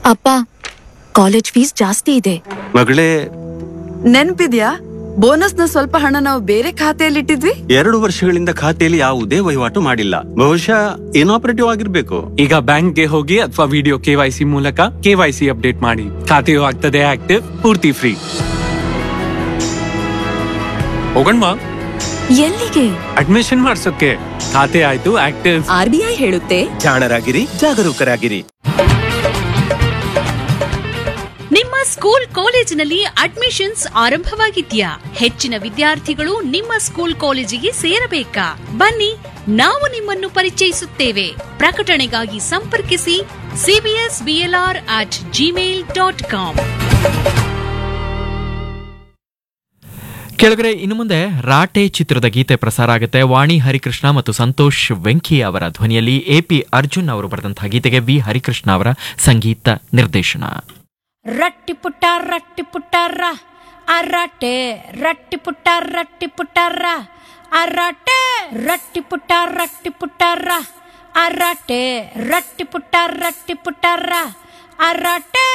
ಅಪ್ಪ college fees ಜಾಸ್ತಿ ಇದೆ ಮಗಳೇ ನೆನ್ಪಿದ್ಯಾ ಬೋನಸ್ನ ಸ್ವಲ್ಪ ಹಣ ನಾವು ಬೇರೆ ಖಾತೆಯಲ್ಲಿಟ್ಟಿದ್ವಿ ಎರಡು ವರ್ಷಗಳಿಂದ ಖಾತೆಯಲ್ಲಿ ಯಾವುದೇ ವಹಿವಾಟು ಮಾಡಿಲ್ಲ ಬಹುಶಃ ಇನಾಪರೇಟಿವ್ ಆಗಿರ್ಬೇಕು ಈಗ ಬ್ಯಾಂಕ್ಗೆ ಹೋಗಿ ಅಥವಾ ವಿಡಿಯೋ ಕೆವೈಸಿ ಮೂಲಕ ಕೆವೈಸಿ ಅಪ್ಡೇಟ್ ಮಾಡಿ ಖಾತೆಯು ಆಗ್ತದೆ ಆಕ್ಟಿವ್ ಪೂರ್ತಿ ಫ್ರೀ ಹೋಗಣ್ವಾ ಎಲ್ಲಿಗೆ ಅಡ್ಮಿಷನ್ ಮಾಡ್ಸೋಕೆ ಖಾತೆ ಆಯ್ತು ಆಕ್ಟಿವ್ ಆರ್ಬಿಐ ಹೇಳುತ್ತೆ ಜಾಣರಾಗಿರಿ ಜಾಗರೂಕರಾಗಿರಿ ನಿಮ್ಮ ಸ್ಕೂಲ್ ಕಾಲೇಜಿನಲ್ಲಿ ಅಡ್ಮಿಷನ್ಸ್ ಆರಂಭವಾಗಿದ್ಯಾ ಹೆಚ್ಚಿನ ವಿದ್ಯಾರ್ಥಿಗಳು ನಿಮ್ಮ ಸ್ಕೂಲ್ ಕಾಲೇಜಿಗೆ ಸೇರಬೇಕಾ ಬನ್ನಿ ನಾವು ನಿಮ್ಮನ್ನು ಪರಿಚಯಿಸುತ್ತೇವೆ ಪ್ರಕಟಣೆಗಾಗಿ ಸಂಪರ್ಕಿಸಿ CBS BLR at Gmail dot com ಕೆಳಗಡೆ ಇನ್ನು ಮುಂದೆ ರಾಟೆ ಚಿತ್ರದ ಗೀತೆ ಪ್ರಸಾರ ಆಗುತ್ತೆ ವಾಣಿ ಹರಿಕೃಷ್ಣ ಮತ್ತು ಸಂತೋಷ್ ವೆಂಕಿ ಅವರ ಧ್ವನಿಯಲ್ಲಿ ಎ ಪಿ ಅರ್ಜುನ್ ಅವರು ಬರೆದಂತಹ ಗೀತೆಗೆ ವಿ ಹರಿಕೃಷ್ಣ ಅವರ ಸಂಗೀತ ನಿರ್ದೇಶನ ರಟ್ಟಿ ಪುಟ್ಟ ರಟ್ಟಿ ಪುಟ್ಟರ ಅರಟೆ ರಟ್ಟಿ ಪುಟ್ಟ ರಟ್ಟಿ ಪುಟ್ಟರ ಅರಟೆ ರಟ್ಟಿ ಪುಟ್ಟ ರಟ್ಟಿ ಪುಟ್ಟರ ಅರಟೆ ರಟ್ಟಿ ಪುಟ್ಟ ರಟ್ಟಿ ಪುಟ್ಟರ ಅರಟೆ